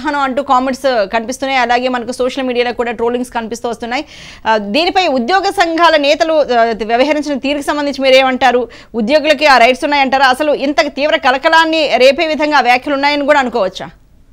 అవగాహన అంటూ కామెంట్స్ కనిపిస్తున్నాయి అలాగే మనకు సోషల్ మీడియాలో కూడా ట్రోలింగ్స్ కనిపిస్తూ వస్తున్నాయి ఆ, దీనిపై ఉద్యోగ సంఘాల నేతలు ఆ, వ్యవహరించిన తీరుకు సంబంధించి మీరు ఏమంటారు ఉద్యోగులకి ఆ రైట్స్ ఉన్నాయంటారా అసలు ఇంత తీవ్ర కలకలాన్ని రేపే విధంగా వ్యాఖ్యలు ఉన్నాయని కూడా అనుకోవచ్చా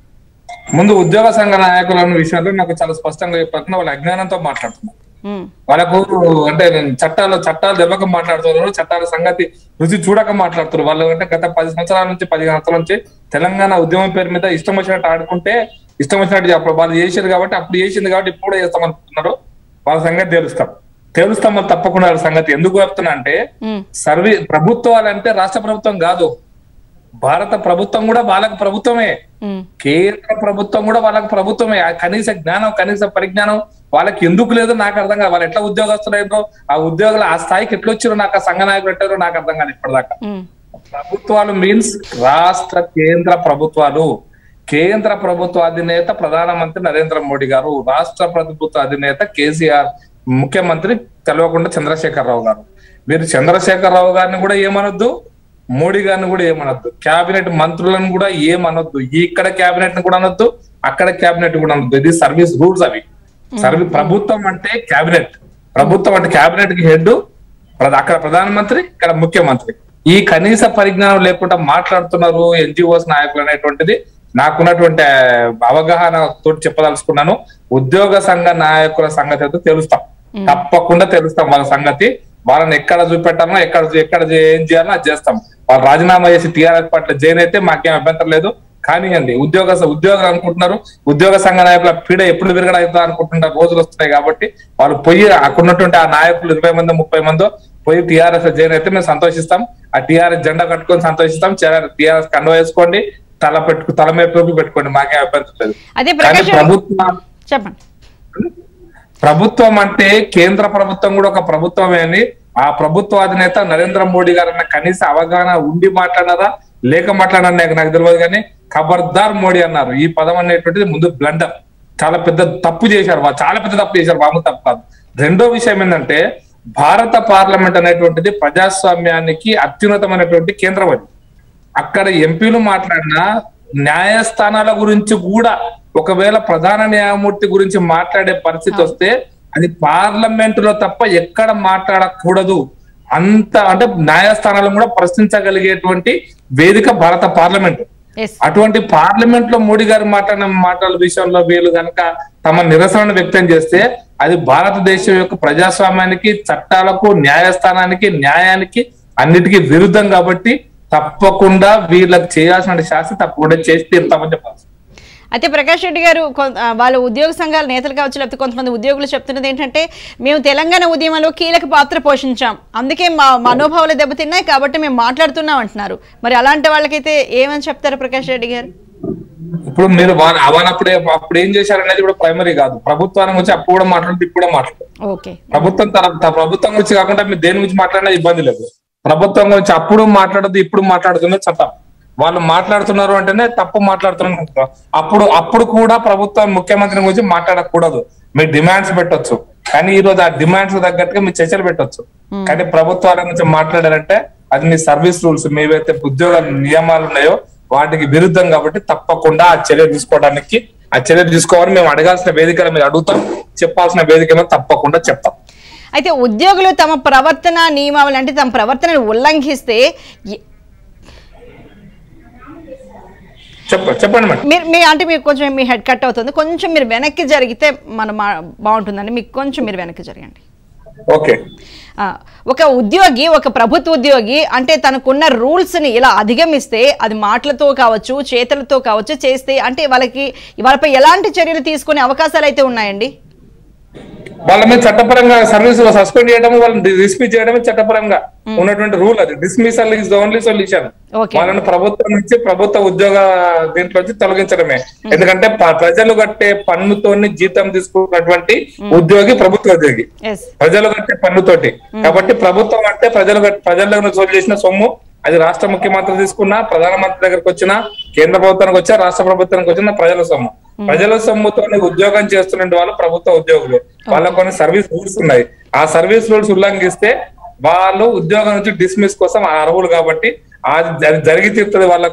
ముందు ఉద్యోగ సంఘ నాయకుల విషయంలో నాకు చాలా స్పష్టంగా చెప్పారు వాళ్ళ అజ్ఞానంతో మాట్లాడుతున్నారు ఉమ్, వాళ్ళకు అంటే నేను చట్టాలు చట్టాలు దెబ్బక మాట్లాడుతున్నారు చట్టాల సంగతి రుచి చూడక మాట్లాడుతున్నారు వాళ్ళు అంటే గత పది సంవత్సరాల నుంచి పదిహేను సంవత్సరాల నుంచి తెలంగాణ ఉద్యమం పేరు మీద ఇష్టం వచ్చినట్టు ఆడుకుంటే ఇష్టం వచ్చినట్టు అప్పుడు వాళ్ళు చేసారు కాబట్టి అప్పుడు చేసింది కాబట్టి ఇప్పుడు కూడా చేస్తాం అనుకుంటున్నారు వాళ్ళ సంగతి తెలుస్తాం తెలుస్తామని తప్పకుండా వాళ్ళ సంగతి ఎందుకు చెప్తున్నా అంటే ఉమ్, సర్వీ ప్రభుత్వాలు అంటే రాష్ట్ర ప్రభుత్వం కాదు భారత ప్రభుత్వం కూడా వాళ్ళకి ప్రభుత్వమే ఉమ్, కేంద్ర ప్రభుత్వం కూడా వాళ్ళకి ప్రభుత్వమే ఆ కనీస జ్ఞానం కనీస పరిజ్ఞానం వాళ్ళకి ఎందుకు లేదు నాకు అర్థం కాదు వాళ్ళు ఎట్లా ఉద్యోగస్తులైందో ఆ ఉద్యోగులు ఆ స్థాయికి ఎట్లా వచ్చారో నాకు ఆ సంఘ నాయకులు ఎట్టారో నాకు అర్థం కాదు ఇప్పటిదాకా ఉమ్, ప్రభుత్వాలు మీన్స్ రాష్ట్ర కేంద్ర ప్రభుత్వాలు కేంద్ర ప్రభుత్వ అధినేత ప్రధానమంత్రి నరేంద్ర మోడీ గారు రాష్ట్ర ప్రభుత్వ అధినేత కేసీఆర్ ముఖ్యమంత్రి తెలవకుండా చంద్రశేఖరరావు గారు మీరు చంద్రశేఖరరావు గారిని కూడా ఏమనొద్దు మోడీ గారిని కూడా ఏమనొద్దు కేబినెట్ మంత్రులను కూడా ఏమనొద్దు ఇక్కడ కేబినెట్ ని కూడా అనొద్దు అక్కడ కేబినెట్ కూడా అనొద్దు ఇది సర్వీస్ రూల్స్ అవి సర్వీ ప్రభుత్వం అంటే కేబినెట్ ప్రభుత్వం అంటే కేబినెట్ కి హెడ్ అక్కడ ప్రధానమంత్రి ఇక్కడ ముఖ్యమంత్రి ఈ కనీస పరిజ్ఞానం లేకుండా మాట్లాడుతున్నారు ఎన్జిఓస్ నాయకులు అనేటువంటిది నాకున్నటువంటి ఆ, అవగాహన తోటి చెప్పదలుచుకున్నాను ఉద్యోగ సంఘ నాయకుల సంగతి అయితే తెలుస్తాం తప్పకుండా తెలుస్తాం వాళ్ళ సంగతి వాళ్ళని ఎక్కడ చూపెట్టాలో ఎక్కడ ఎక్కడ ఏం చేయాలో అది చేస్తాం వాళ్ళు రాజీనామా చేసి టీఆర్ఎస్ పార్టీ జైన్ అయితే మాకేం అభ్యంతరం లేదు కానివ్వండి ఉద్యోగ ఉద్యోగులు అనుకుంటున్నారు ఉద్యోగ సంఘ నాయకుల పీడ ఎప్పుడు విరగడ అవుతా అనుకుంటున్నారు రోజులు వస్తున్నాయి కాబట్టి వాళ్ళు పోయి అక్కడ ఉన్నటువంటి ఆ నాయకులు ఇరవై మంది ముప్పై మందో పోయి టీఆర్ఎస్ జైన్ అయితే మేము సంతోషిస్తాం ఆ టీఆర్ఎస్ జెండా కట్టుకొని సంతోషిస్తాం టీఆర్ఎస్ కండ వేసుకోండి తల పెట్టుకు తల మీద టోపీ పెట్టుకోండి మాకేం అభ్యంతరం లేదు అదే కానీ ప్రకాష్ ప్రభుత్వం చెప్పండి ప్రభుత్వం అంటే కేంద్ర ప్రభుత్వం కూడా ఒక ప్రభుత్వమే అని ఆ ప్రభుత్వ అధినేత నరేంద్ర మోడీ గారు అన్న కనీస అవగాహన ఉండి మాట్లాడారా లేక మాట్లాడారా నాకు నాకు తెలియదు కానీ ఖబర్దార్ మోడీ అన్నారు ఈ పదం అనేటువంటిది ముందు బ్లండర్ చాలా పెద్ద తప్పు చేశారు వాళ్ళు చాలా పెద్ద తప్పు చేశారు మామూలు తప్పు కాదు రెండో విషయం ఏంటంటే భారత పార్లమెంట్ అనేటువంటిది ప్రజాస్వామ్యానికి అత్యున్నతమైనటువంటి కేంద్రం అది అక్కడ ఎంపీలు మాట్లాడినా న్యాయస్థానాల గురించి కూడా ఒకవేళ ప్రధాన న్యాయమూర్తి గురించి మాట్లాడే పరిస్థితి వస్తే అది పార్లమెంట్ లో తప్ప ఎక్కడ మాట్లాడకూడదు అంత అంటే న్యాయస్థానాలను కూడా ప్రశ్నించగలిగేటువంటి వేదిక భారత పార్లమెంట్ ఎస్ అటువంటి పార్లమెంట్ లో మోడీ గారు మాట్లాడిన మాటల విషయంలో వీళ్ళు కనుక తమ నిరసనను వ్యక్తం చేస్తే అది భారతదేశం యొక్క ప్రజాస్వామ్యానికి చట్టాలకు న్యాయస్థానానికి న్యాయానికి అన్నిటికీ విరుద్ధం కాబట్టి తప్పకుండా వీళ్ళకి చేయాల్సిన శాస్త్రి తప్పకుండా చేసి తీరుతామని చెప్పాలి అయితే ప్రకాష్ రెడ్డి గారు కొ- ఆ, వాళ్ళ ఉద్యోగ సంఘాల నేతలు కావచ్చు లేకపోతే కొంతమంది ఉద్యోగులు చెప్తున్నది ఏంటంటే మేము తెలంగాణ ఉద్యమంలో కీలక పాత్ర పోషించాం అందుకే మా మనోభావాలు దెబ్బతిన్నాయి కాబట్టి మేము మాట్లాడుతున్నాం అంటున్నారు మరి అలాంటి వాళ్ళకైతే ఏమని చెప్తారు ప్రకాష్ రెడ్డి గారు ఇప్పుడు మీరు వాళ్ళ అవనప్పుడే అప్పుడు ఏం చేశారనేది కూడా ప్రైమరీ కాదు ప్రభుత్వాన్ని గురించి అప్పుడు కూడా మాట్లాడుతూ ఇప్పుడు కూడా మాట్లాడుతారు ఓకే ప్రభుత్వం తర త- ప్రభుత్వం గురించి కాకుండా మీరు దేని గురించి మాట్లాడినా ఇబ్బంది లేదు ప్రభుత్వం గురించి అప్పుడు మాట్లాడదు ఇప్పుడు మాట్లాడుతున్నది చట్టం వాళ్ళు మాట్లాడుతున్నారు అంటేనే తప్పు మాట్లాడుతున్నారు అనుకుంటున్నారు. అప్పుడు అప్పుడు కూడా ప్రభుత్వం ముఖ్యమంత్రి గురించి మాట్లాడకూడదు మీరు డిమాండ్స్ పెట్టొచ్చు కానీ ఈ రోజు ఆ డిమాండ్స్ తగ్గట్టుగా మీరు చర్చలు పెట్టొచ్చు కానీ ప్రభుత్వాల గురించి మాట్లాడారంటే అది మీ సర్వీస్ రూల్స్ మీవైతే ఉద్యోగ నియమాలు ఉన్నాయో వాటికి విరుద్ధం కాబట్టి తప్పకుండా ఆ చర్య తీసుకోవడానికి ఆ చర్య తీసుకోవాలని మేము అడగాల్సిన వేదికల మీద అడుగుతాం చెప్పాల్సిన వేదికలో తప్పకుండా చెప్తాం అయితే ఉద్యోగులు తమ ప్రవర్తన నియమావళి అంటే తమ ప్రవర్తనను ఉల్లంఘిస్తే ఎ- చెప్ప చెప్పండి మేడం మీరు మీ అంటే మీకు కొంచెం మీ హెడ్ కట్ అవుతుంది కొంచెం మీరు వెనక్కి జరిగితే మన మా బాగుంటుందండి మీకు కొంచెం మీరు వెనక్కి జరగండి ఓకే ఆ, ఒక ఉద్యోగి ఒక ప్రభుత్వ ఉద్యోగి అంటే తనకున్న రూల్స్ని ఇలా అధిగమిస్తే అది మాటలతో కావచ్చు చేతులతో కావచ్చు చేస్తే అంటే వాళ్ళకి వాళ్ళపై ఎలాంటి చర్యలు తీసుకునే అవకాశాలు అయితే ఉన్నాయండి వాళ్ళ మీద చట్టపరంగా సర్వీస్ సస్పెండ్ చేయడం వాళ్ళని డిస్మిస్ చేయడమే చట్టపరంగా ఉన్నటువంటి రూల్ అది dismissal is the only solution okay వాళ్ళని ప్రభుత్వం నుంచి ప్రభుత్వ ఉద్యోగ దీంట్లో నుంచి తొలగించడమే ఎందుకంటే ప- ప్రజలు కట్టే పన్నుతోని జీతం తీసుకున్నటువంటి ఉద్యోగి ప్రభుత్వ ఉద్యోగి ఎస్ ప్రజలు కట్టే పన్నుతోటి కాబట్టి ప్రభుత్వం అంటే ప్రజలు కట్- ప్రజల్లో వసూలు చేసిన సొమ్ము అది రాష్ట్ర ముఖ్యమంత్రి తీసుకున్నా ప్రధానమంత్రి దగ్గరకు వచ్చినా కేంద్ర ప్రభుత్వానికి వచ్చా రాష్ట్ర ప్రభుత్వానికి వచ్చిన ప్రజల సొమ్ము ప్రజల సొమ్ముతో ఉద్యోగం చేస్తున్న వాళ్ళు ప్రభుత్వ ఉద్యోగులు వాళ్ళ కొన్ని సర్వీస్ రూల్స్ ఉన్నాయి ఆ సర్వీస్ రూల్స్ ఉల్లంఘిస్తే వాళ్ళు ఉద్యోగం నుంచి డిస్మిస్ కోసం ఆ అర్హులు కాబట్టి అది జరి- జరిగి తీరుతుంది వాళ్ళకు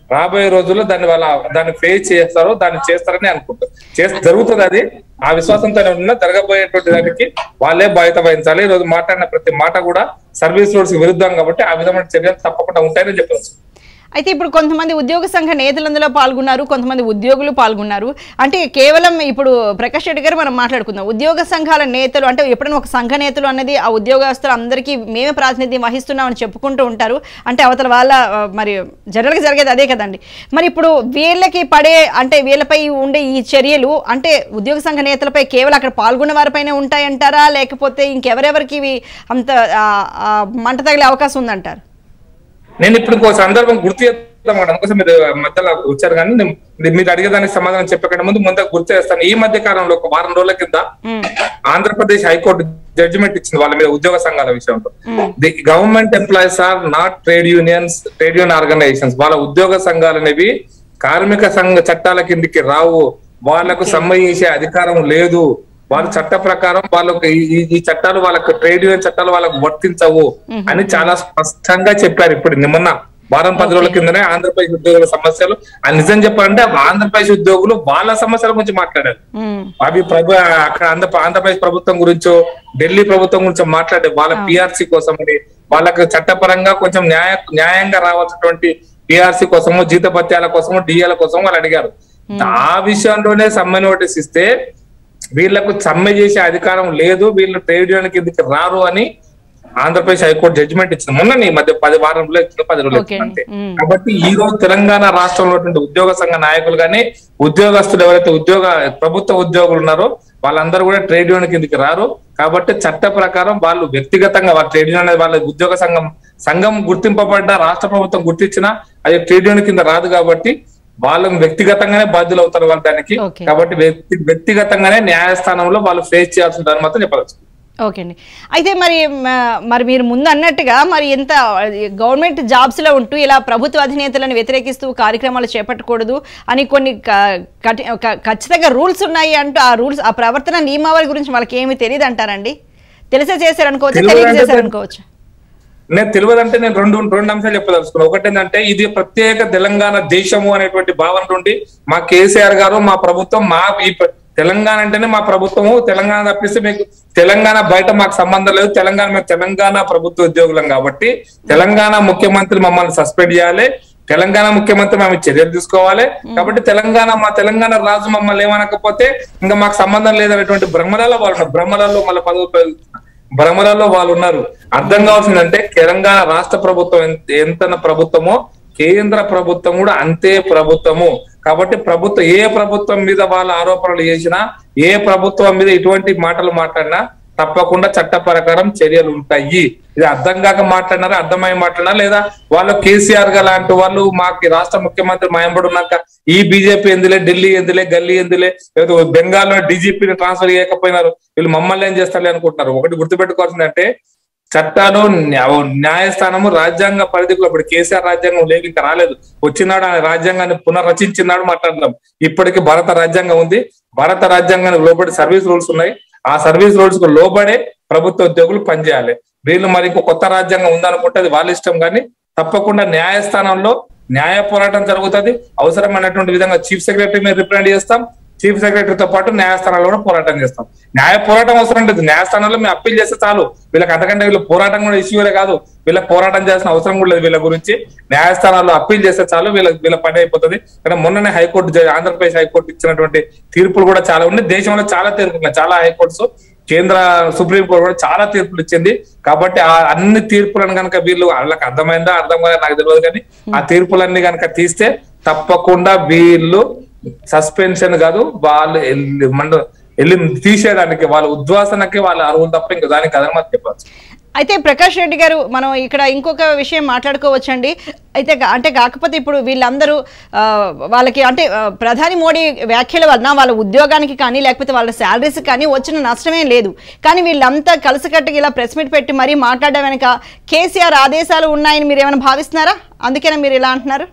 రాబోయే రోజుల్లో దాన్ని వాళ్ళ దాన్ని ఫేస్ చేస్తారు దాన్ని చేస్తారని అనుకుంటారు చేస్తే జరుగుతుంది అది ఆ విశ్వాసంతో ఉన్న జరగబోయేటువంటి దానికి వాళ్ళే బాధ్యత వహించాలి ఈ రోజు మాట్లాడిన ప్రతి మాట కూడా సర్వీస్ రూల్స్ విరుద్ధం కాబట్టి ఆ విధమైన చర్యలు తప్పకుండా ఉంటాయని చెప్పవచ్చు అయితే ఇప్పుడు కొంతమంది ఉద్యోగ సంఘ నేతలు అందులో పాల్గొన్నారు కొంతమంది ఉద్యోగులు పాల్గొన్నారు అంటే కేవలం ఇప్పుడు ప్రకాష్ రెడ్డి గారు మనం మాట్లాడుకుందాం ఉద్యోగ సంఘాల నేతలు అంటే ఎప్పుడైనా ఒక సంఘ నేతలు అనేది ఆ ఉద్యోగస్తులు అందరికీ మేమే ప్రాతినిధ్యం వహిస్తున్నామని చెప్పుకుంటూ ఉంటారు అంటే అవతల వాళ్ళ ఆ, మరి జనరల్గా జరిగేది అదే కదండి మరి ఇప్పుడు వీళ్ళకి పడే అంటే వీళ్ళపై ఉండే ఈ చర్యలు అంటే ఉద్యోగ సంఘ నేతలపై కేవలం అక్కడ పాల్గొన్న వారిపైనే ఉంటాయంటారా లేకపోతే ఇంకెవరెవరికి ఇవి అంత ఆ, ఆ, మంట తగిలే అవకాశం ఉందంటారు నేను ఇప్పుడు ఇంకో సందర్భం గుర్తు చేద్దాం అందుకోసం మీరు మధ్యలో వచ్చారు కానీ నేను- మీరు అడిగేదానికి సమాధానం చెప్పకంటే ముందు ముందు గుర్తు చేస్తాను ఈ మధ్య కాలంలో ఒక వారం రోజుల కింద ఉమ్, ఆంధ్రప్రదేశ్ హైకోర్టు జడ్జిమెంట్ ఇచ్చింది వాళ్ళ మీద ఉద్యోగ సంఘాల విషయంలో um, the government employees are not trade unions trade union organisations వాళ్ళ ఉద్యోగ సంఘాలు అనేవి కార్మిక సంఘ చట్టాల కిందికి రావు వాళ్ళకు సంబంధించే అధికారం లేదు వాళ్ళ చట్ట ప్రకారం వాళ్ళకు ఈ- ఈ- ఈ చట్టాలు వాళ్ళకు ట్రేడ్ యూనియన్ చట్టాలు వాళ్ళకు వర్తించవు అని చాలా స్పష్టంగా చెప్పారు ఇప్పుడు నిన్న వారం పది రోజుల కిందనే ఆంధ్రప్రదేశ్ ఉద్యోగుల సమస్యలు ఆ నిజం చెప్పాలంటే ఆంధ్రప్రదేశ్ ఉద్యోగులు వాళ్ళ సమస్యల గురించి మాట్లాడారు ఉమ్, అవి ప్రభు అక్కడ ఆంధ్ర ఆంధ్రప్రదేశ్ ప్రభుత్వం గురించో ఢిల్లీ ప్రభుత్వం గురించో మాట్లాడే వాళ్ళ పిఆర్సీ కోసం అని వాళ్ళకి చట్టపరంగా కొంచెం న్యాయ న్యాయంగా రావాల్సినటువంటి పిఆర్సీ కోసము జీతభత్యాల కోసము డిఏల కోసం వాళ్ళు అడిగారు ఆ విషయంలోనే సమ్మె నోటీస్ ఇస్తే వీళ్ళకు సమ్మె చేసే అధికారం లేదు వీళ్ళు ట్రేడ్ యూనియన్ కిందకి రారు అని ఆంధ్రప్రదేశ్ హైకోర్టు జడ్జిమెంట్ ఇచ్చింది మొన్న ఈ మధ్య పది వారంలో ఇచ్చిన పది రోజులు ఓకే ఇచ్చింది అంతే ఉమ్. కాబట్టి ఈ రోజు తెలంగాణ రాష్ట్రంలో ఉన్నటువంటి ఉద్యోగ సంఘ నాయకులు కానీ ఉద్యోగస్తులు ఎవరైతే ఉద్యోగ ప్రభుత్వ ఉద్యోగులు ఉన్నారో వాళ్ళందరూ కూడా ట్రేడ్ యూనియన్ కిందకి రారు కాబట్టి చట్ట ప్రకారం వాళ్ళు వ్యక్తిగతంగా వాళ్ళ ట్రేడ్ యూనియన్ అనేది వాళ్ళ ఉద్యోగ సంఘం సంఘం గుర్తింపబడ్డ రాష్ట్ర ప్రభుత్వం గుర్తించినా అది ట్రేడ్ యూనియన్ కింద రాదు కాబట్టి వాళ్ళని వ్యక్తిగతంగానే బాధ్యులు అవుతారు వాళ్ళు దానికి Okay. కాబట్టి వ్యక్తి వ్యక్తిగతంగానే న్యాయస్థానంలో వాళ్ళు ఫేస్ చేయాల్సిన దాని మాత్రం చెప్పవచ్చు ఓకే అండి అయితే మరి మ- మరి మీరు ముందు అన్నట్టుగా మరి ఎంత గవర్నమెంట్ జాబ్స్లో ఉంటూ ఇలా ప్రభుత్వ అధినేతలను వ్యతిరేకిస్తూ కార్యక్రమాలు చేపట్టకూడదు అని కొన్ని క- కఠి- క- ఖచ్చితంగా రూల్స్ ఉన్నాయి అంటూ ఆ రూల్స్ ఆ ప్రవర్తన నియమావళి గురించి వాళ్ళకి ఏమీ తెలియదు అంటారండి తెలిసే చేశారనుకోవచ్చు తెలియక తెలియదంటే చేశారనుకోవచ్చు నేను తెలియదంటే నేను రెండు రెండు అంశాలు చెప్పదలుచుకున్నాను ఒకటి ఏంటంటే ఇది ప్రత్యేక తెలంగాణ దేశము అనేటువంటి భావన నుండి మా కేసీఆర్ గారు మా ప్రభుత్వం మా ఈ ప్ర- తెలంగాణ అంటేనే మా ప్రభుత్వము తెలంగాణ తప్పిస్తే మీకు తెలంగాణ బయట మాకు సంబంధం లేదు తెలంగాణ మేము తెలంగాణ ప్రభుత్వ ఉద్యోగులం కాబట్టి తెలంగాణ ముఖ్యమంత్రి మమ్మల్ని సస్పెండ్ చేయాలి తెలంగాణ ముఖ్యమంత్రి మేము చర్యలు తీసుకోవాలి కాబట్టి తెలంగాణ మా తెలంగాణ రాజు మమ్మల్ని ఏమనకపోతే ఇంకా మాకు సంబంధం లేదనేటువంటి భ్రమరాల్లో వాళ్ళు ఉన్నారు. భ్రమరాల్లో మళ్ళీ పదవి ఉపయోగిస్తున్నారు భ్రమలలో వాళ్ళు ఉన్నారు అర్థం కావాల్సిందంటే తెలంగాణ రాష్ట్ర ప్రభుత్వం ఎంత ఎంత ప్రభుత్వమో కేంద్ర ప్రభుత్వం కూడా అంతే ప్రభుత్వము కాబట్టి ప్రభుత్వం ఏ ప్రభుత్వం మీద వాళ్ళ ఆరోపణలు చేసినా ఏ ప్రభుత్వం మీద ఇటువంటి మాటలు మాట్లాడినా తప్పకుండా చట్ట ప్రకారం చర్యలు ఉంటాయి ఇది అర్థం కాక మాట్లాడినారా అర్థమై మాట్లాడినా లేదా వాళ్ళు కేసీఆర్ గా లాంటి వాళ్ళు మాకు రాష్ట్ర ముఖ్యమంత్రి మాయంబడి ఉన్నాక ఈ బీజేపీ ఎందులే ఢిల్లీ ఎందులే గల్లీ ఎందులే లేదా బెంగాల్లో డీజీపీని ట్రాన్స్ఫర్ చేయకపోయినారు వీళ్ళు మమ్మల్ని ఏం చేస్తారులే అనుకుంటున్నారు ఒకటి గుర్తుపెట్టుకోవాల్సిందంటే చట్టాలు న్యా- న్యాయస్థానము రాజ్యాంగ పరిధిలో ఇప్పుడు కేసీఆర్ రాజ్యాంగం లేదు ఇంకా రాలేదు వచ్చినాడు ఆ రాజ్యాంగాన్ని పునర్రచించినాడు మాట్లాడదాం ఇప్పటికి భారత రాజ్యాంగం ఉంది భారత రాజ్యాంగానికి లోబడి సర్వీస్ రూల్స్ ఉన్నాయి ఆ సర్వీస్ రూల్స్ కు లోబడే ప్రభుత్వ ఉద్యోగులు పనిచేయాలి వీళ్ళు మరి ఇంకో కొత్త రాజ్యాంగం ఉందనుకుంటే అది వాళ్ళ ఇష్టం కానీ తప్పకుండా న్యాయస్థానంలో న్యాయ పోరాటం జరుగుతుంది అవసరమైనటువంటి విధంగా చీఫ్ సెక్రటరీ మీద రిప్రజెంట్ చేస్తాం చీఫ్ సెక్రటరీతో పాటు న్యాయస్థానాల్లో కూడా పోరాటం చేస్తాం న్యాయ పోరాటం అవసరం లేదు న్యాయస్థానంలో మేము అప్పీల్ చేస్తే చాలు వీళ్ళకి అంతకంటే వీళ్ళు పోరాటం కూడా ఇష్యూలే కాదు వీళ్ళకి పోరాటం చేయాల్సిన అవసరం కూడా లేదు వీళ్ళ గురించి న్యాయస్థానాల్లో అప్పీల్ చేస్తే చాలు వీళ్ళ వీళ్ళ పని అయిపోతుంది కానీ మొన్ననే హైకోర్టు జ- ఆంధ్రప్రదేశ్ హైకోర్టు ఇచ్చినటువంటి తీర్పులు కూడా చాలా ఉన్నాయి దేశంలో చాలా తీర్పులు ఉన్నాయి చాలా హైకోర్ట్స్ కేంద్ర సుప్రీం కోర్టు కూడా చాలా తీర్పులు ఇచ్చింది కాబట్టి ఆ అన్ని తీర్పులను కనుక వీళ్ళు వాళ్ళకి అర్థమైందా అర్థం కాదా నాకు తెలియదు కానీ ఆ తీర్పులన్నీ కనుక తీస్తే తప్పకుండా వీళ్ళు సస్పెన్షన్ కాదు వాళ్ళు ఎల్లి- మండ- వెళ్ళి తీసేయడానికి వాళ్ళ ఉద్వాసనకి వాళ్ళ అరువులు తప్ప ఇంకా దానికి అదే మాత్రం చెప్పచ్చు అయితే ప్రకాష్ రెడ్డి గారు మనం ఇక్కడ ఇంకొక విషయం మాట్లాడుకోవచ్చండి అయితే గా- అంటే కాకపోతే ఇప్పుడు వీళ్ళందరూ ఆ, వాళ్ళకి అంటే ఆ, ప్రధాని మోడీ వ్యాఖ్యల వలన వాళ్ళ ఉద్యోగానికి కానీ లేకపోతే వాళ్ళ శాలరీస్ కానీ వచ్చిన నష్టమే లేదు కానీ వీళ్ళంతా కలిసికట్టుగా ఇలా ప్రెస్ మీట్ పెట్టి మరీ మాట్లాడడం వెనక కేసీఆర్ ఆదేశాలు ఉన్నాయని మీరు ఏమైనా భావిస్తున్నారా అందుకేనా మీరు ఇలా అంటున్నారు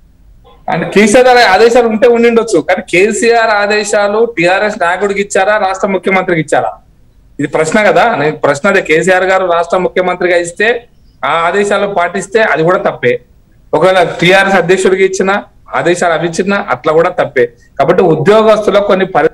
అండ్ కేసీఆర్ ఆదేశాలు ఉంటే ఉండిండొచ్చు కానీ కేసీఆర్ ఆదేశాలు టిఆర్ఎస్ నాయకుడికి ఇచ్చారా రాష్ట్ర ముఖ్యమంత్రికి ఇచ్చారా ఇది ప్రశ్న కదా నేను ప్రశ్న అదే కేసీఆర్ గారు రాష్ట్ర ముఖ్యమంత్రిగా ఇస్తే ఆ ఆదేశాలు పాటిస్తే అది కూడా తప్పే ఒకవేళ టిఆర్ఎస్ అధ్యక్షుడికి ఇచ్చిన ఆదేశాలు అవి ఇచ్చినా అట్లా కూడా తప్పే కాబట్టి ఉద్యోగస్తులకు కొన్ని పరి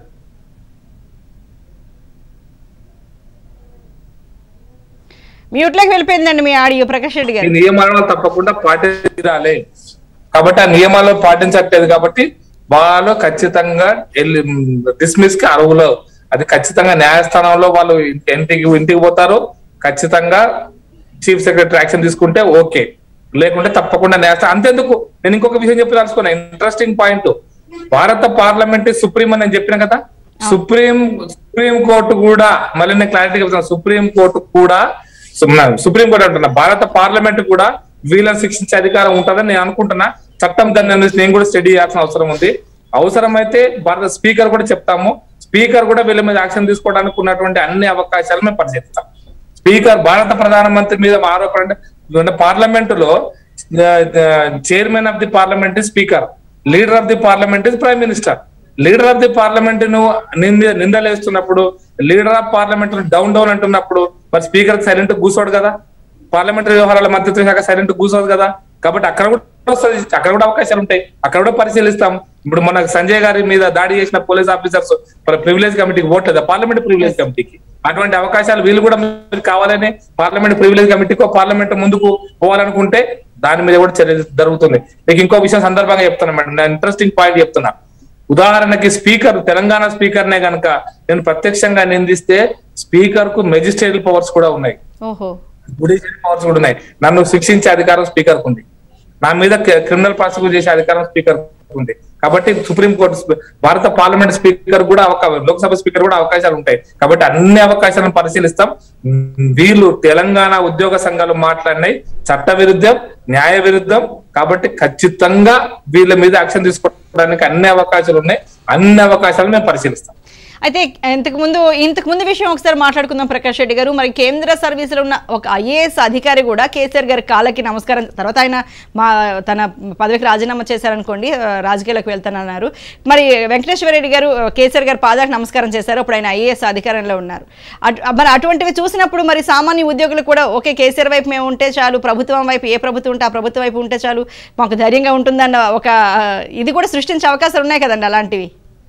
మ్యూట్లోకి వెళ్ళిపోయిందండి మీ ఆడియో ప్రకాష్ రెడ్డి ఈ గారు నియమాలను తప్పకుండా పాటించాలి కాబట్టి ఆ నియమాలు పాటించట్లేదు కాబట్టి వాళ్ళు ఖచ్చితంగా డిస్మిస్ కి అర్హులు అది ఖచ్చితంగా న్యాయస్థానంలో వాళ్ళు ఇంటికి ఇంటికి పోతారు ఖచ్చితంగా చీఫ్ సెక్రటరీ యాక్షన్ తీసుకుంటే ఓకే లేకుంటే తప్పకుండా న్యాయస్థానం అంతేందుకు నేను ఇంకొక విషయం చెప్పదలుచుకున్నా ఇంట్రెస్టింగ్ పాయింట్ భారత పార్లమెంట్ సుప్రీం అని నేను చెప్పిన కదా సుప్రీం సుప్రీం కోర్టు కూడా మళ్ళీ నేను క్లారిటీగా చెప్తాను సుప్రీం కోర్టు కూడా సుమ్నా- సుప్రీం కోర్టు అంటున్నా భారత పార్లమెంట్ కూడా వీళ్ళని శిక్షించే అధికారం ఉంటుందని నేను అనుకుంటున్నా చట్టం దాన్ని అనేసి నేను కూడా స్టడీ చేయాల్సిన అవసరం ఉంది అవసరమైతే భారత స్పీకర్ కూడా చెప్తాము స్పీకర్ కూడా వీళ్ళ మీద యాక్షన్ తీసుకోవడానికి ఉన్నటువంటి అన్ని అవకాశాలు మేము పరిశీలిస్తాం స్పీకర్ భారత ప్రధానమంత్రి మీద ఆరోపణ అంటే పార్లమెంట్ లో chairman of the parliament speaker leader of the parliament is prime minister leader of the parliament ను నింద నిందలేస్తున్నప్పుడు leader of parliament down down అంటున్నప్పుడు మరి స్పీకర్ సైలెంట్ కూర్చోడు కదా పార్లమెంటరీ వ్యవహారాల మంత్రిత్వ శాఖ సైలెంట్ కూర్చోదు కదా కాబట్టి అక్కడ కూడా వస్తుంది అక్కడ కూడా అవకాశాలు ఉంటాయి అక్కడ కూడా పరిశీలిస్తాం ఇప్పుడు మన సంజయ్ గారి మీద దాడి చేసిన పోలీస్ ఆఫీసర్స్ ప్రివిలేజ్ కమిటీకి ఓట్లేదా పార్లమెంట్ ప్రివిలేజ్ కమిటీకి అటువంటి అవకాశాలు వీళ్ళు కూడా మీరు కావాలని పార్లమెంట్ ప్రివిలేజ్ కమిటీకో పార్లమెంట్ ముందుకు పోవాలనుకుంటే దాని మీద కూడా చర్య జరుగుతుంది మీకు ఇంకో విషయం సందర్భంగా చెప్తున్నా మేడం నేను ఇంట్రెస్టింగ్ పాయింట్ చెప్తున్నా ఉదాహరణకి స్పీకర్ తెలంగాణ స్పీకర్ నే గనక నేను ప్రత్యక్షంగా నిందిస్తే స్పీకర్ కు మెజిస్ట్రేటల్ పవర్స్ కూడా ఉన్నాయి ఓహో జుడిషియల్ పవర్స్ కూడా ఉన్నాయి నన్ను శిక్షించే అధికారం స్పీకర్ ఉంది నా మీద క్రిమినల్ ప్రాసిక్యూట్ చేసే అధికారం స్పీకర్ ఉంది కాబట్టి సుప్రీం కోర్టు స్పీ- భారత పార్లమెంట్ స్పీకర్ కూడా అవకా లోక్సభ స్పీకర్ కూడా అవకాశాలు ఉంటాయి కాబట్టి అన్ని అవకాశాలను పరిశీలిస్తాం ఉమ్, వీళ్ళు తెలంగాణ ఉద్యోగ సంఘాలు మాట్లాడినాయి చట్ట విరుద్ధం న్యాయ విరుద్ధం కాబట్టి ఖచ్చితంగా వీళ్ళ మీద యాక్షన్ తీసుకోవడానికి అన్ని అవకాశాలు ఉన్నాయి అన్ని అవకాశాలు మేము పరిశీలిస్తాం అయితే ఇంతకు ముందు ఇంతకు ముందు విషయం ఒకసారి మాట్లాడుకుందాం ప్రకాష్ రెడ్డి గారు మరి కేంద్ర సర్వీసులో ఉన్న ఒక ఐఏఎస్ అధికారి కూడా కేసీఆర్ గారి కాళ్ళకి నమస్కారం తర్వాత ఆయన మా తన పదవికి రాజీనామా చేశారనుకోండి ఆ, రాజకీయాలకు వెళ్తానన్నారు మరి వెంకటేశ్వర రెడ్డి గారు ఆ, కేసీఆర్ గారి పాదాలకు నమస్కారం చేశారు అప్పుడు ఆయన ఐఏఎస్ అధికారంలో ఉన్నారు అటు- మరి అటువంటివి చూసినప్పుడు మరి సామాన్య ఉద్యోగులు కూడా ఓకే కేసీఆర్ వైపు మేము ఉంటే చాలు ప్రభుత్వం వైపు ఏ ప్రభుత్వం ఉంటే ఆ ప్రభుత్వం వైపు ఉంటే చాలు మాకు ధైర్యంగా ఉంటుందన్న ఒక ఆ, ఇది కూడా సృష్టించే అవకాశాలు ఉన్నాయి కదండి అలాంటివి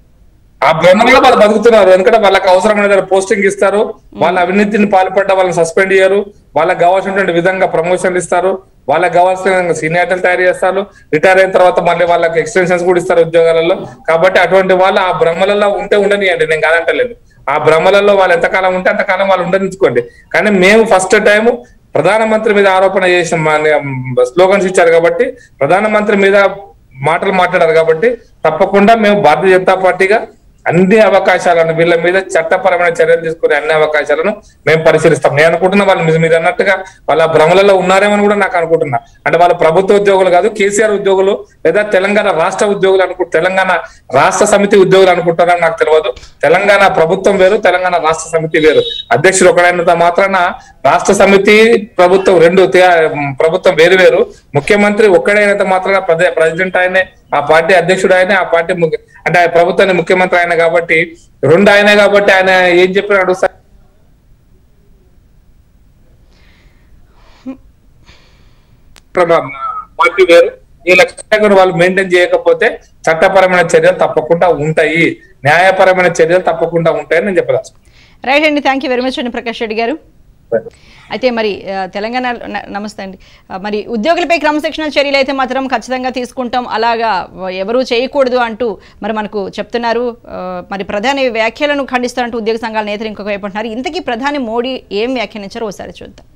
ఆ భ్రమంలో వాళ్ళు బతుకుతున్నారు ఎందుకంటే వాళ్ళకి అవసరమైన దగ్గర పోస్టింగ్ ఇస్తారు వాళ్ళ అవినీతిని పాల్పడ్డ వాళ్ళని సస్పెండ్ చేయరు వాళ్ళకి కావాల్సినటువంటి విధంగా ప్రమోషన్లు ఇస్తారు వాళ్ళకి కావాల్సిన సీనియార్టీలు తయారు చేస్తారు రిటైర్ అయిన తర్వాత మళ్ళీ వాళ్ళకి ఎక్స్టెన్షన్స్ కూడా ఇస్తారు ఉద్యోగాలలో కాబట్టి అటువంటి వాళ్ళు ఆ భ్రమలలో ఉంటే ఉండనియండి నేను కాదంటలేదు ఆ భ్రమలలో వాళ్ళు ఎంతకాలం ఉంటే అంతకాలం వాళ్ళు ఉండనిచ్చుకోండి కానీ మేము ఫస్ట్ టైం ప్రధానమంత్రి మీద ఆరోపణ చేసిన స్లోగన్స్ ఇచ్చారు కాబట్టి ప్రధానమంత్రి మీద మాటలు మాట్లాడారు కాబట్టి తప్పకుండా మేము భారతీయ జనతా పార్టీగా అన్ని అవకాశాలను వీళ్ళ మీద చట్టపరమైన చర్యలు తీసుకునే అన్ని అవకాశాలను మేము పరిశీలిస్తాం నేను అనుకుంటున్నా వాళ్ళు మీరు- మీరు అన్నట్టుగా వాళ్ళ భ్రమలలో ఉన్నారేమని కూడా నాకు అనుకుంటున్నా అంటే వాళ్ళ ప్రభుత్వ ఉద్యోగులు కాదు కేసీఆర్ ఉద్యోగులు లేదా తెలంగాణ రాష్ట్ర ఉద్యోగులు అనుకు తెలంగాణ రాష్ట్ర సమితి ఉద్యోగులు అనుకుంటారని నాకు తెలియదు తెలంగాణ ప్రభుత్వం వేరు తెలంగాణ రాష్ట్ర సమితి వేరు అధ్యక్షుడు ఒకడైనంత మాత్రాన రాష్ట్ర సమితి ప్రభుత్వం రెండు తే- ప్రభుత్వం వేరు వేరు ముఖ్యమంత్రి ఒక్కడైనంత మాత్రాన ప్రదే ప్రెసిడెంట్ ఆయనే ఆ పార్టీ అధ్యక్షుడు ఆయనే ఆ పార్టీ ముఖ్య- అంటే ఆ ప్రభుత్వానికి ముఖ్యమంత్రి ఆయన కాబట్టి రెండు ఆయనే కాబట్టి ఆయన ఏం చెప్పినాడు సార్ పార్టీ వేరు ఈ లక్ష్యంగా వాళ్ళు మెయింటైన్ చేయకపోతే చట్టపరమైన చర్యలు తప్పకుండా ఉంటాయి న్యాయపరమైన చర్యలు తప్పకుండా ఉంటాయని నేను చెప్పదలుచు రైట్ అండి థ్యాంక్ యూ వెరీ మచ్ అండి ప్రకాష్ రెడ్డి గారు అయితే మరి ఆ, తెలంగాణ న- నమస్తే అండి ఆ, మరి ఉద్యోగులపై క్రమశిక్షణ చర్యలు అయితే మాత్రం ఖచ్చితంగా తీసుకుంటాం అలాగా ఎవరూ చేయకూడదు అంటూ మరి మనకు చెప్తున్నారు ఆ, మరి ప్రధాని వ్యాఖ్యలను ఖండిస్తారంటూ ఉద్యోగ సంఘాల నేతలు ఇంకొక వైపు అంటున్నారు ఇంతకీ ప్రధాని మోడీ ఏం వ్యాఖ్యానించారో ఒకసారి చూద్దాం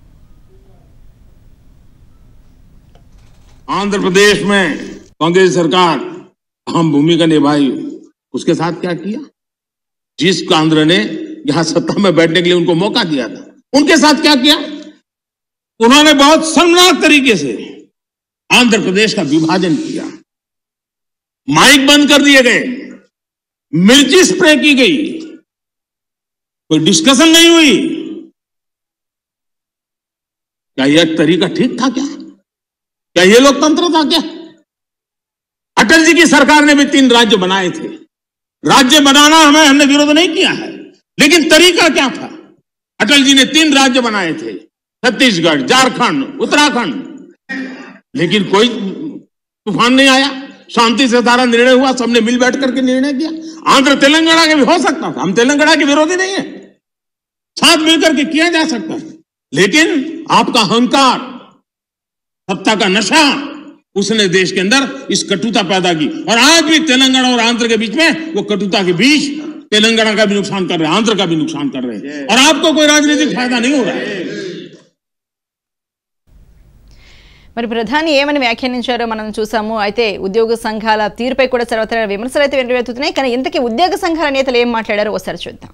आंध्र प्रदेश में कांग्रेस सरकार अहम भूमिका निभाई उसके साथ क्या किया जिस आंध्र ने यहां सत्ता में बैठने के लिए उनको मौका दिया था उनके साथ क्या किया उन्होंने बहुत शर्मनाक तरीके से आंध्र प्रदेश का विभाजन किया माइक बंद कर दिए गए मिर्ची स्प्रे की गई कोई डिस्कशन नहीं हुई क्या यह तरीका ठीक था क्या क्या ये लोकतंत्र था क्या अटल जी की सरकार ने भी तीन राज्य बनाए थे राज्य बनाना हमें हमने विरोध नहीं किया है लेकिन तरीका क्या था अटल जी ने तीन राज्य बनाए थे छत्तीसगढ़ झारखंड उत्तराखंड लेकिन कोई तूफान नहीं आया शांति से सारा निर्णय हुआ सबने मिल बैठ करके निर्णय किया आंध्र तेलंगाना के भी हो सकता था हम तेलंगाना के विरोधी नहीं है साथ मिलकर के किया जा सकता है लेकिन आपका अहंकार सत्ता का नशा उसने देश के अंदर इस कटुता पैदा की और आज भी तेलंगाना और आंध्र के बीच में वो कटुता के बीच तेलंगाना का भी नुकसान कर रहे हैं आंध्र का भी नुकसान कर रहे हैं और आपको कोई राजनीतिक फायदा नहीं हो रहा है మరి ప్రధాని ఏమని వ్యాఖ్యానించారో మనం చూసాము అయితే ఉద్యోగ సంఘాల తీరుపై కూడా సర్వత్రా విమర్శలు అయితే వెలువెత్తుతున్నాయి కానీ ఇంతకీ ఉద్యోగ సంఘాల నేతలు ఏం మాట్లాడారో ఒకసారి చూద్దాం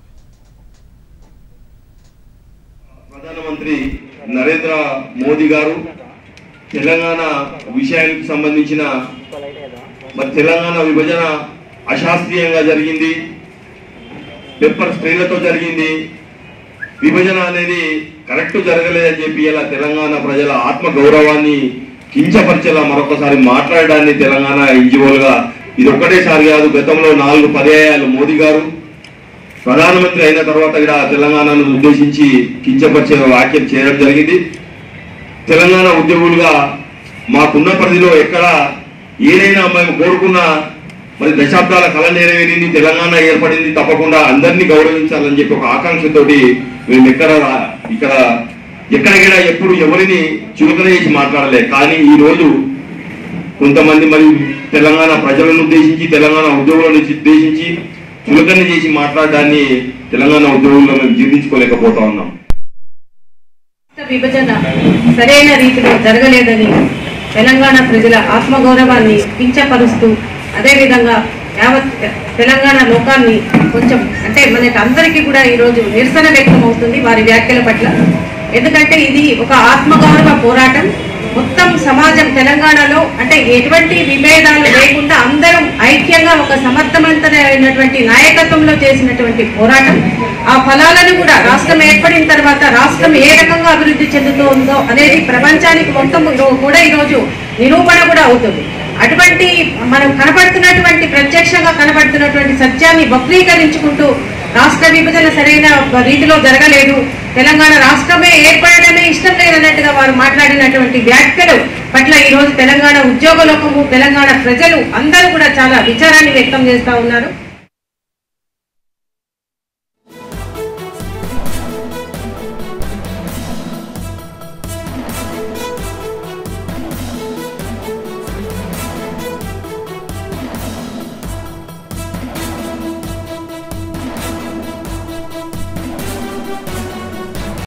ప్రధానమంత్రి నరేంద్ర మోదీ గారు తెలంగాణ విషయానికి సంబంధించిన మరి తెలంగాణ విభజన అశాస్త్రీయంగా జరిగింది పెప్పర్ స్ప్రేలతో జరిగింది విభజన అనేది కరెక్ట్ జరగలేదని చెప్పి ఇలా తెలంగాణ ప్రజల ఆత్మ గౌరవాన్ని కించపరిచేలా మరొకసారి మాట్లాడడాన్ని తెలంగాణ ఎన్జిఓలుగా ఇది ఒక్కటేసారి కాదు గతంలో నాలుగు పర్యాయాలు మోదీ గారు ప్రధానమంత్రి అయిన తర్వాత కూడా తెలంగాణను ఉద్దేశించి కించపరిచే వ్యాఖ్యలు చేయడం జరిగింది తెలంగాణ ఉద్యోగులుగా మాకున్న పరిధిలో ఎక్కడ ఏదైనా మేము కోరుకున్న మరి దశాబ్దాల కళ నెరవేరింది తెలంగాణ ఏర్పడింది తప్పకుండా అందరినీ గౌరవించాలని చెప్పి ఒక ఆకాంక్షతోటి మేము ఎక్కడ రా- ఇక్కడ ఎక్కడికైనా ఎప్పుడు ఎవరిని చులకన చేసి మాట్లాడలే కానీ ఈ రోజు కొంతమంది మరి తెలంగాణ ప్రజలను ఉద్దేశించి తెలంగాణ ఉద్యోగులను ఉద్దేశించి చులకన చేసి మాట్లాడడాన్ని తెలంగాణ ఉద్యోగుల్లో మేము జీర్ణించుకోలేకపోతా ఉన్నాం రాష్ట్ర విభజన సరైన రీతిలో జరగలేదని తెలంగాణ ప్రజల ఆత్మగౌరవాన్ని కించపరుస్తూ అదేవిధంగా యావత్ తెలంగాణ లోకాన్ని కొంచెం అంటే మనకి అందరికీ కూడా ఈరోజు నిరసన వ్యక్తం అవుతుంది వారి వ్యాఖ్యల పట్ల ఎందుకంటే ఇది ఒక ఆత్మగౌరవ పోరాటం మొత్తం సమాజం తెలంగాణలో అంటే ఎటువంటి విభేదాలు లేకుండా అందరం ఐక్యంగా ఒక సమర్థవంతమైనటువంటి నాయకత్వంలో చేసినటువంటి పోరాటం ఆ ఫలాలను కూడా రాష్ట్రం ఏర్పడిన తర్వాత రాష్ట్రం ఏ రకంగా అభివృద్ధి చెందుతుందో అనేది ప్రపంచానికి మొత్తం కూడా ఈరోజు నిరూపణ కూడా అవుతుంది అటువంటి మనం కనబడుతున్నటువంటి ప్రత్యక్షంగా కనబడుతున్నటువంటి సత్యాన్ని వక్రీకరించుకుంటూ రాష్ట్ర విభజన సరైన రీతిలో జరగలేదు తెలంగాణ రాష్ట్రమే ఏర్పడడమే ఇష్టం లేదన్నట్టుగా వారు మాట్లాడినటువంటి వ్యాఖ్యలు పట్ల ఈ రోజు తెలంగాణ ఉద్యోగ లోకము తెలంగాణ ప్రజలు అందరూ కూడా చాలా విచారాన్ని వ్యక్తం చేస్తా ఉన్నారు